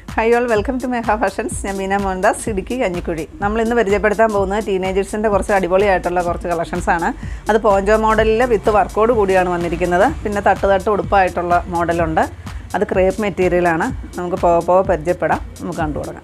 high all welcome to Meha fashions ഞാൻ മീന മോഹൻദാസ് ഇടുക്കി കഞ്ഞിക്കുഴി നമ്മൾ ഇന്ന് പരിചയപ്പെടുത്താൻ പോകുന്നത് ടീനേജേഴ്സിൻ്റെ കുറച്ച് അടിപൊളിയായിട്ടുള്ള കുറച്ച് കളക്ഷൻസ് ആണ് അത് പോഞ്ചോ മോഡലിൽ വിത്ത് വർക്കോട് കൂടിയാണ് വന്നിരിക്കുന്നത് പിന്നെ തട്ട് തട്ട് ഉടുപ്പായിട്ടുള്ള മോഡലുണ്ട് അത് ക്രേപ്പ് മെറ്റീരിയലാണ് നമുക്ക് പോകെ പോകെ പരിചയപ്പെടാം നമുക്ക് കണ്ടു തുടങ്ങാം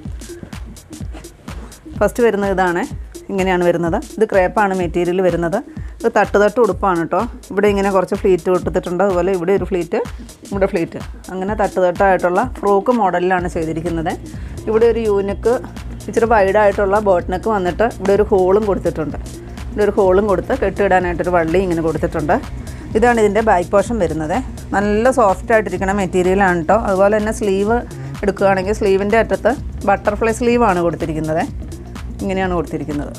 ഫസ്റ്റ് വരുന്നത് ഇതാണ് ഇങ്ങനെയാണ് വരുന്നത് ഇത് ക്രേപ്പാണ് മെറ്റീരിയൽ വരുന്നത് ഇത് തട്ട് തട്ട് ഉടുപ്പാണ് കേട്ടോ ഇവിടെ ഇങ്ങനെ കുറച്ച് ഫ്ലീറ്റ് കൊടുത്തിട്ടുണ്ട് അതുപോലെ ഇവിടെ ഒരു ഫ്ലീറ്റ് ഇവിടെ ഫ്ലീറ്റ് അങ്ങനെ തട്ട് തട്ടായിട്ടുള്ള ഫ്രോക്ക് മോഡലിലാണ് ചെയ്തിരിക്കുന്നത് ഇവിടെ ഒരു യൂനിക്ക് ഇച്ചിരി വൈഡായിട്ടുള്ള ബോട്ട്നെക്ക് വന്നിട്ട് ഇവിടെ ഒരു ഹോളും കൊടുത്തിട്ടുണ്ട് ഇവിടെ ഒരു ഹോളും കൊടുത്ത് കെട്ടിയിടാനായിട്ടൊരു വള്ളി ഇങ്ങനെ കൊടുത്തിട്ടുണ്ട് ഇതാണ് ഇതിൻ്റെ ബാക്ക് പോർഷൻ വരുന്നത് നല്ല സോഫ്റ്റ് ആയിട്ടിരിക്കുന്ന മെറ്റീരിയലാണ് കേട്ടോ അതുപോലെ തന്നെ സ്ലീവ് എടുക്കുകയാണെങ്കിൽ സ്ലീവിൻ്റെ അറ്റത്ത് ബട്ടർഫ്ലൈ സ്ലീവാണ് കൊടുത്തിരിക്കുന്നത് ഇങ്ങനെയാണ് കൊടുത്തിരിക്കുന്നത്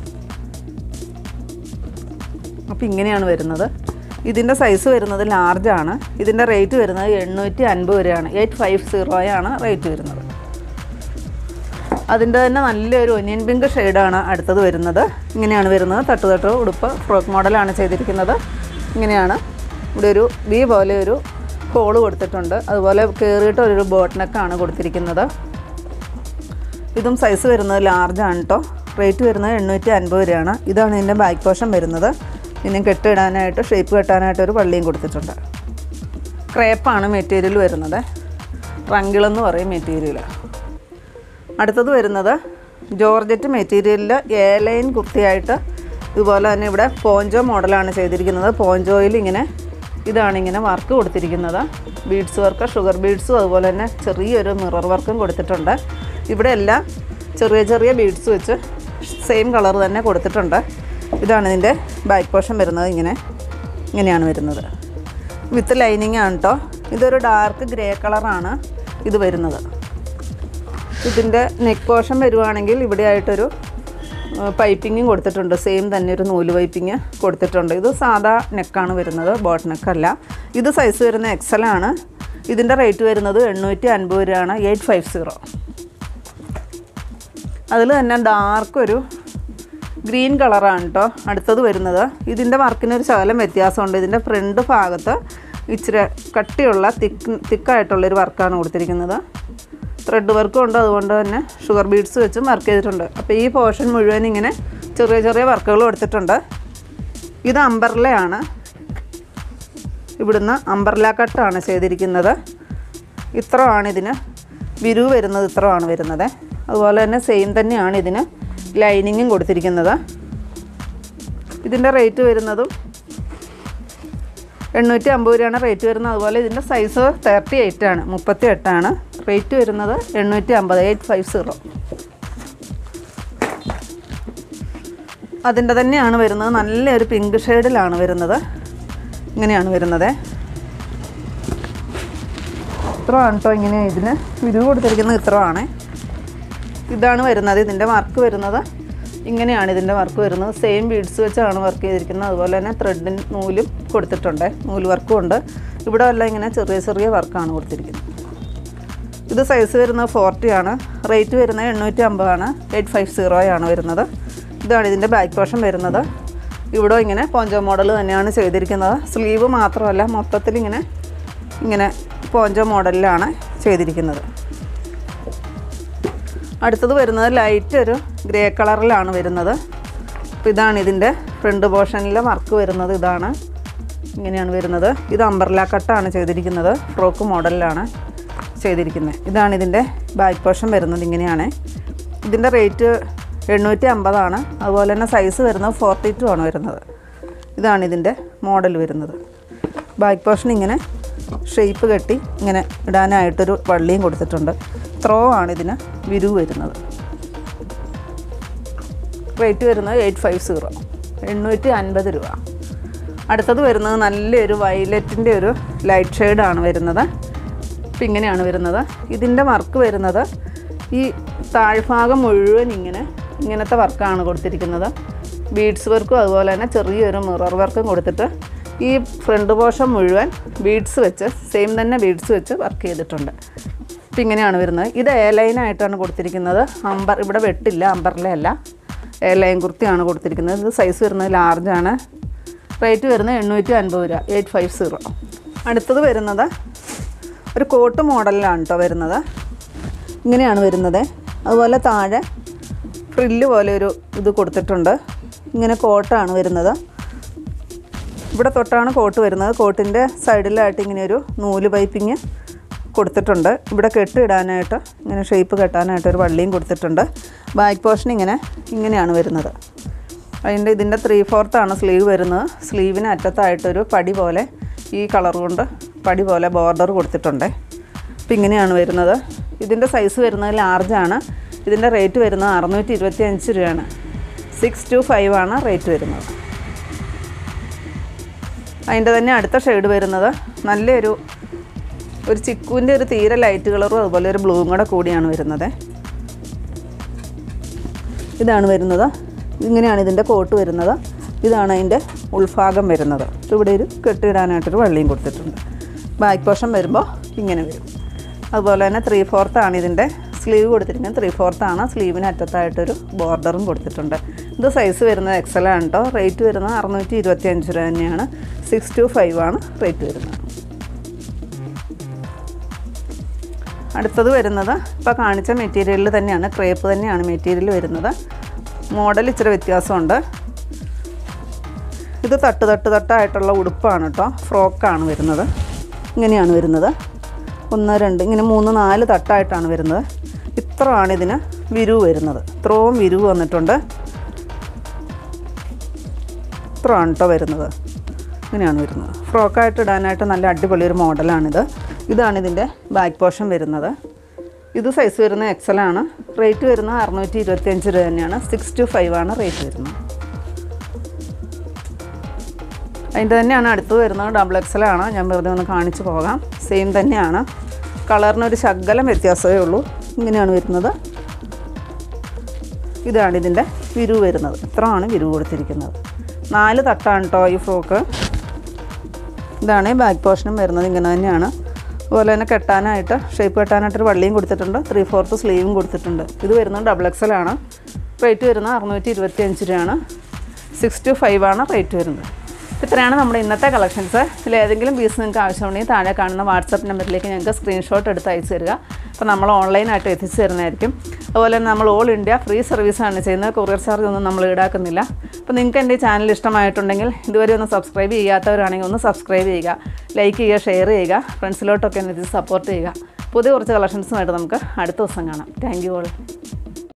അപ്പോൾ ഇങ്ങനെയാണ് വരുന്നത് ഇതിൻ്റെ സൈസ് വരുന്നത് ലാർജാണ് ഇതിൻ്റെ റേറ്റ് വരുന്നത് എണ്ണൂറ്റി അൻപത് രൂപയാണ് എയ്റ്റ് ഫൈവ് സീറോയാണ് റേറ്റ് വരുന്നത് അതിൻ്റെ തന്നെ നല്ലൊരു ഒനിയൻ പിങ്ക് ഷെയ്ഡാണ് അടുത്തത് വരുന്നത് ഇങ്ങനെയാണ് വരുന്നത് തട്ട് തട്ട് ഉടുപ്പ് ഫ്രോക്ക് മോഡലാണ് ചെയ്തിരിക്കുന്നത് ഇങ്ങനെയാണ് ഇവിടെ ഒരു വി പോലെ ഒരു ഹോള് കൊടുത്തിട്ടുണ്ട് അതുപോലെ കയറിയിട്ട് ഒരു ബോട്ടിനൊക്കെയാണ് കൊടുത്തിരിക്കുന്നത് ഇതും സൈസ് വരുന്നത് ലാർജാണ് കേട്ടോ റേറ്റ് വരുന്നത് എണ്ണൂറ്റി അൻപത് രൂപയാണ് ഇതാണ് ഇതിൻ്റെ ബാക്ക് പോർഷൻ വരുന്നത് പിന്നെ കെട്ടിടാനായിട്ട് ഷേപ്പ് കെട്ടാനായിട്ട് ഒരു വള്ളിയും കൊടുത്തിട്ടുണ്ട് ക്രേപ്പാണ് മെറ്റീരിയൽ വരുന്നത് റങ്കിളെന്ന് പറയും മെറ്റീരിയൽ അടുത്തത് വരുന്നത് ജോർജറ്റ് മെറ്റീരിയലിൽ എ ലൈൻ കുർത്തിയായിട്ട് ഇതുപോലെ തന്നെ ഇവിടെ പോഞ്ചോ മോഡലാണ് ചെയ്തിരിക്കുന്നത് പോഞ്ചോയിൽ ഇങ്ങനെ ഇതാണ് ഇങ്ങനെ വർക്ക് കൊടുത്തിരിക്കുന്നത് ബീഡ്സ് വർക്ക് ഷുഗർ ബീഡ്സും അതുപോലെ തന്നെ ചെറിയൊരു മിറർ വർക്കും കൊടുത്തിട്ടുണ്ട് ഇവിടെ എല്ലാം ചെറിയ ചെറിയ ബീഡ്സ് വെച്ച് സെയിം കളർ തന്നെ കൊടുത്തിട്ടുണ്ട് ഇതാണ് ഇതിൻ്റെ ബാക്ക് പോർഷൻ വരുന്നത് ഇങ്ങനെ ഇങ്ങനെയാണ് വരുന്നത് വിത്ത് ലൈനിങ് ആണ് കേട്ടോ ഇതൊരു ഡാർക്ക് ഗ്രേ കളറാണ് ഇത് വരുന്നത് ഇതിൻ്റെ നെക്ക് പോർഷൻ വരുവാണെങ്കിൽ ഇവിടെ ആയിട്ടൊരു പൈപ്പിങ്ങും കൊടുത്തിട്ടുണ്ട് സെയിം തന്നെ ഒരു നൂല് പൈപ്പിങ് കൊടുത്തിട്ടുണ്ട് ഇത് സാധാ നെക്കാണ് വരുന്നത് ബോട്ട് നെക്കല്ല ഇത് സൈസ് വരുന്ന എക്സൽ ആണ് ഇതിൻ്റെ റേറ്റ് വരുന്നത് എണ്ണൂറ്റി അൻപത് രൂപയാണ് എയ്റ്റ് ഫൈവ് സീറോ അതിൽ തന്നെ ഡാർക്ക് ഒരു ഗ്രീൻ കളറാണ് കേട്ടോ അടുത്തത് വരുന്നത് ഇതിൻ്റെ വർക്കിനൊരു ശകലം വ്യത്യാസമുണ്ട് ഇതിൻ്റെ ഫ്രണ്ട് ഭാഗത്ത് ഇച്ചിരി കട്ടിയുള്ള തിക്ക് തിക്കായിട്ടുള്ളൊരു വർക്കാണ് കൊടുത്തിരിക്കുന്നത് ത്രെഡ് വർക്കും ഉണ്ട് അതുകൊണ്ട് തന്നെ ഷുഗർ ബീഡ്സ് വെച്ചും വർക്ക് ചെയ്തിട്ടുണ്ട് അപ്പോൾ ഈ പോർഷൻ മുഴുവൻ ഇങ്ങനെ ചെറിയ ചെറിയ വർക്കുകൾ കൊടുത്തിട്ടുണ്ട് ഇത് അമ്പർലയാണ് ഇവിടുന്ന് അമ്പർല കട്ടാണ് ചെയ്തിരിക്കുന്നത് ഇത്രയാണ് ഇതിന് വിരു വരുന്നത് ഇത്രയാണ് വരുന്നത് അതുപോലെ തന്നെ സെയിം തന്നെയാണ് ഇതിന് ലൈനിങ്ങും കൊടുത്തിരിക്കുന്നത് ഇതിൻ്റെ റേറ്റ് വരുന്നതും എണ്ണൂറ്റി അമ്പത് രൂപയാണ് റേറ്റ് വരുന്നത് അതുപോലെ ഇതിൻ്റെ സൈസ് തേർട്ടി എയ്റ്റ് ആണ് മുപ്പത്തി എട്ടാണ് റേറ്റ് വരുന്നത് എണ്ണൂറ്റി അമ്പത് എയ്റ്റ് ഫൈവ് സീറോ അതിൻ്റെ തന്നെയാണ് വരുന്നത് നല്ലൊരു പിങ്ക് ഷെയ്ഡിലാണ് വരുന്നത് ഇങ്ങനെയാണ് വരുന്നത് ഇത്രയാണ് കേട്ടോ ഇങ്ങനെ ഇതിന് വിരിവ് കൊടുത്തിരിക്കുന്നത് ഇത്രയാണ് ഇതാണ് വരുന്നത് ഇതിൻ്റെ വർക്ക് വരുന്നത് ഇങ്ങനെയാണ് ഇതിൻ്റെ വർക്ക് വരുന്നത് സെയിം ബീഡ്സ് വെച്ചാണ് വർക്ക് ചെയ്തിരിക്കുന്നത് അതുപോലെ തന്നെ ത്രെഡിൻ നൂലും കൊടുത്തിട്ടുണ്ട് നൂല് വർക്കും ഉണ്ട് ഇവിടെ എല്ലാം ഇങ്ങനെ ചെറിയ ചെറിയ വർക്കാണ് കൊടുത്തിരിക്കുന്നത് ഇത് സൈസ് വരുന്നത് ഫോർട്ടി ആണ് റേറ്റ് വരുന്നത് എണ്ണൂറ്റി അമ്പതാണ് എയ്റ്റ് ഫൈവ് സീറോയാണ് വരുന്നത് ഇതാണ് ഇതിൻ്റെ ബാക്ക് പോർഷൻ വരുന്നത് ഇവിടെ ഇങ്ങനെ പോഞ്ചോ മോഡൽ തന്നെയാണ് ചെയ്തിരിക്കുന്നത് സ്ലീവ് മാത്രമല്ല മൊത്തത്തിൽ ഇങ്ങനെ ഇങ്ങനെ പോഞ്ചോ മോഡലിലാണ് ചെയ്തിരിക്കുന്നത് അടുത്തത് വരുന്നത് ലൈറ്റ് ഒരു ഗ്രേ കളറിലാണ് വരുന്നത് അപ്പോൾ ഇതാണ് ഇതിൻ്റെ ഫ്രണ്ട് പോർഷനിലെ വർക്ക് വരുന്നത് ഇതാണ് ഇങ്ങനെയാണ് വരുന്നത് ഇത് അമ്പർല കട്ടാണ് ചെയ്തിരിക്കുന്നത് ഫ്രോക്ക് മോഡലിലാണ് ചെയ്തിരിക്കുന്നത് ഇതാണ് ഇതിൻ്റെ ബാക്ക് പോർഷൻ വരുന്നത് ഇങ്ങനെയാണ് ഇതിൻ്റെ റേറ്റ് എണ്ണൂറ്റി അമ്പതാണ് അതുപോലെ തന്നെ സൈസ് വരുന്നത് ഫോർട്ടി ടു ആണ് വരുന്നത് ഇതാണ് ഇതിൻ്റെ മോഡൽ വരുന്നത് ബാക്ക് പോർഷൻ ഇങ്ങനെ ഷേപ്പ് കെട്ടി ഇങ്ങനെ ഇടാനായിട്ടൊരു വള്ളിയും കൊടുത്തിട്ടുണ്ട് ത്രോ ആണ് ഇതിന് വിരു വരുന്നത് റേറ്റ് വരുന്നത് എയ്റ്റ് ഫൈവ് സീറോ എണ്ണൂറ്റി അൻപത് രൂപ അടുത്തത് വരുന്നത് നല്ലൊരു വയലറ്റിൻ്റെ ഒരു ലൈറ്റ് ഷെയ്ഡാണ് വരുന്നത് അപ്പം ഇങ്ങനെയാണ് വരുന്നത് ഇതിൻ്റെ വർക്ക് വരുന്നത് ഈ താഴ്ഭാഗം മുഴുവൻ ഇങ്ങനെ ഇങ്ങനത്തെ വർക്കാണ് കൊടുത്തിരിക്കുന്നത് ബീഡ്സ് വർക്കും അതുപോലെ തന്നെ ചെറിയൊരു മിറർ വർക്കും കൊടുത്തിട്ട് ഈ ഫ്രണ്ട് പോർഷൻ മുഴുവൻ ബീഡ്സ് വെച്ച് സെയിം തന്നെ ബീഡ്സ് വെച്ച് വർക്ക് ചെയ്തിട്ടുണ്ട് അപ്പം ഇങ്ങനെയാണ് വരുന്നത് ഇത് എ ലൈനായിട്ടാണ് കൊടുത്തിരിക്കുന്നത് അമ്പർ ഇവിടെ വെട്ടില്ല അമ്പർലയല്ല എ ലൈൻ കുർത്തിയാണ് കൊടുത്തിരിക്കുന്നത് ഇത് സൈസ് വരുന്നത് ലാർജാണ് റേറ്റ് വരുന്നത് എണ്ണൂറ്റി അൻപത് രൂപ എയ്റ്റ് ഫൈവ് സീറോ അടുത്തത് വരുന്നത് ഒരു കോട്ട് മോഡലിലാണ് കേട്ടോ വരുന്നത് ഇങ്ങനെയാണ് വരുന്നത് അതുപോലെ താഴെ ഫ്രില്ല് പോലെ ഒരു ഇത് കൊടുത്തിട്ടുണ്ട് ഇങ്ങനെ കോട്ടാണ് വരുന്നത് ഇവിടെ തൊട്ടാണ് കോട്ട് വരുന്നത് കോട്ടിൻ്റെ സൈഡിലായിട്ട് ഇങ്ങനെ ഒരു നൂല് പൈപ്പിങ് കൊടുത്തിട്ടുണ്ട് ഇവിടെ കെട്ടിടാനായിട്ട് ഇങ്ങനെ ഷേപ്പ് കെട്ടാനായിട്ട് ഒരു വള്ളിയും കൊടുത്തിട്ടുണ്ട് ബാക്ക് പോർഷൻ ഇങ്ങനെ ഇങ്ങനെയാണ് വരുന്നത് അതിൻ്റെ ഇതിൻ്റെ ത്രീ ഫോർത്താണ് സ്ലീവ് വരുന്നത് സ്ലീവിന് അറ്റത്തായിട്ടൊരു പടി പോലെ ഈ കളർ കൊണ്ട് പടി പോലെ ബോർഡർ കൊടുത്തിട്ടുണ്ട് അപ്പോൾ ഇങ്ങനെയാണ് വരുന്നത് ഇതിൻ്റെ സൈസ് വരുന്നത് ലാർജാണ് ഇതിൻ്റെ റേറ്റ് വരുന്നത് അറുന്നൂറ്റി ഇരുപത്തി അഞ്ച് രൂപയാണ് സിക്സ് ടു ഫൈവ് ആണ് റേറ്റ് വരുന്നത് അതിൻ്റെ തന്നെ അടുത്ത ഷെയ്ഡ് വരുന്നത് നല്ലൊരു ഒരു ചിക്കുവിൻ്റെ ഒരു തീരെ ലൈറ്റ് കളറും അതുപോലെ ഒരു ബ്ലൂവും കൂടെ കൂടിയാണ് വരുന്നത് ഇതാണ് വരുന്നത് ഇങ്ങനെയാണ് ഇതിൻ്റെ കോട്ട് വരുന്നത് ഇതാണ് അതിൻ്റെ ഉൾഭാഗം വരുന്നത് ഇവിടെ ഒരു കെട്ടിയിടാനായിട്ടൊരു വള്ളിയും കൊടുത്തിട്ടുണ്ട് ബാക്ക് പോർഷൻ വരുമ്പോൾ ഇങ്ങനെ വരും അതുപോലെ തന്നെ ത്രീ ഫോർത്താണ് ഇതിൻ്റെ സ്ലീവ് കൊടുത്തിരിക്കുന്നത് ത്രീ ഫോർത്താണ് സ്ലീവിന് അറ്റത്തായിട്ടൊരു ബോർഡറും കൊടുത്തിട്ടുണ്ട് ഇത് സൈസ് വരുന്നത് എക്സൽ ആണ് കേട്ടോ റേറ്റ് വരുന്നത് അറുന്നൂറ്റി ഇരുപത്തി അഞ്ച് രൂപ തന്നെയാണ് സിക്സ് ടു ഫൈവ് ആണ് റേറ്റ് വരുന്നത് അടുത്തത് വരുന്നത് ഇപ്പോൾ കാണിച്ച മെറ്റീരിയലിൽ തന്നെയാണ് ക്രേപ്പ് തന്നെയാണ് മെറ്റീരിയൽ വരുന്നത് മോഡൽ ഇച്ചിരി വ്യത്യാസമുണ്ട് ഇത് തട്ട് തട്ട് തട്ടായിട്ടുള്ള ഉടുപ്പാണ് കേട്ടോ ഫ്രോക്കാണ് വരുന്നത് ഇങ്ങനെയാണ് വരുന്നത് ഒന്ന് രണ്ട് ഇങ്ങനെ മൂന്ന് നാല് തട്ടായിട്ടാണ് വരുന്നത് ഇത്രയാണ് ഇതിന് വിരുവ് വരുന്നത് ഇത്രയും വിരുവ് വന്നിട്ടുണ്ട് ഇത്രയാണ് കേട്ടോ വരുന്നത് ഇങ്ങനെയാണ് വരുന്നത് ഫ്രോക്കായിട്ട് ഇടാനായിട്ട് നല്ല അടിപൊളി ഒരു മോഡലാണിത് ഇതാണ് ഇതിൻ്റെ ബാക്ക് പോർഷൻ വരുന്നത് ഇത് സൈസ് വരുന്നത് എക്സൽ ആണ് റേറ്റ് വരുന്നത് അറുന്നൂറ്റി ഇരുപത്തി അഞ്ച് രൂപ തന്നെയാണ് സിക്സ് ടു ഫൈവ് ആണ് റേറ്റ് വരുന്നത് അതിൻ്റെ തന്നെയാണ് അടുത്ത് വരുന്നത് ഡബിൾ എക്സലാണ് ഞാൻ വെറുതെ ഒന്ന് കാണിച്ചു പോകാം സെയിം തന്നെയാണ് കളറിനൊരു ശകലം വ്യത്യാസമേ ഉള്ളൂ ഇങ്ങനെയാണ് വരുന്നത് ഇതാണ് ഇതിൻ്റെ വിരുവ് വരുന്നത് ഇത്രയാണ് വിരുവ് കൊടുത്തിരിക്കുന്നത് നാല് തട്ടാണ് കേട്ടോ ഈ ഫ്രോക്ക് ഇതാണ് ബാക്ക് പോർഷനും വരുന്നത് ഇങ്ങനെ തന്നെയാണ് അതുപോലെ തന്നെ കെട്ടാനായിട്ട് ഷേപ്പ് കെട്ടാനായിട്ടൊരു വള്ളിയും കൊടുത്തിട്ടുണ്ട് ത്രീ ഫോർത്ത് സ്ലീവും കൊടുത്തിട്ടുണ്ട് ഇത് വരുന്നത് ഡബിൾ എക്സൽ ആണ് റേറ്റ് വരുന്നത് അറുന്നൂറ്റി ഇരുപത്തി അഞ്ച് രൂപയാണ് സിക്സ് ടു ഫൈവ് ആണ് റേറ്റ് വരുന്നത് ഇത്രയാണ് നമ്മുടെ ഇന്നത്തെ കളക്ഷൻസ് ഇതിൽ ഏതെങ്കിലും പീസ് നിങ്ങൾക്ക് ആവശ്യമുണ്ടെങ്കിൽ താഴെ കാണുന്ന വാട്സപ്പ് നമ്പറിലേക്ക് ഞങ്ങൾക്ക് സ്ക്രീൻഷോട്ട് എടുത്ത് അയച്ചു തരിക അപ്പോൾ നമ്മൾ ഓൺലൈനായിട്ട് എത്തിച്ചു തരുന്നതായിരിക്കും അതുപോലെ തന്നെ നമ്മൾ ഓൾ ഇന്ത്യ ഫ്രീ സർവീസാണ് ചെയ്യുന്നത് കൊറിയർ ചാർജ് ഒന്നും നമ്മൾ ഈടാക്കുന്നില്ല അപ്പോൾ നിങ്ങൾക്ക് എൻ്റെ ഈ ചാനൽ ഇഷ്ടമായിട്ടുണ്ടെങ്കിൽ ഇതുവരെ ഒന്ന് സബ്സ്ക്രൈബ് ചെയ്യാത്തവരാണെങ്കിൽ ഒന്ന് സബ്സ്ക്രൈബ് ചെയ്യുക ലൈക്ക് ചെയ്യുക ഷെയർ ചെയ്യുക ഫ്രണ്ട്സിലോട്ടൊക്കെ ഒന്ന് ഇത് സപ്പോർട്ട് ചെയ്യുക പുതിയ കുറച്ച് കളക്ഷൻസുമായിട്ട് നമുക്ക് അടുത്ത ദിവസം കാണാം താങ്ക് യു ഓൾ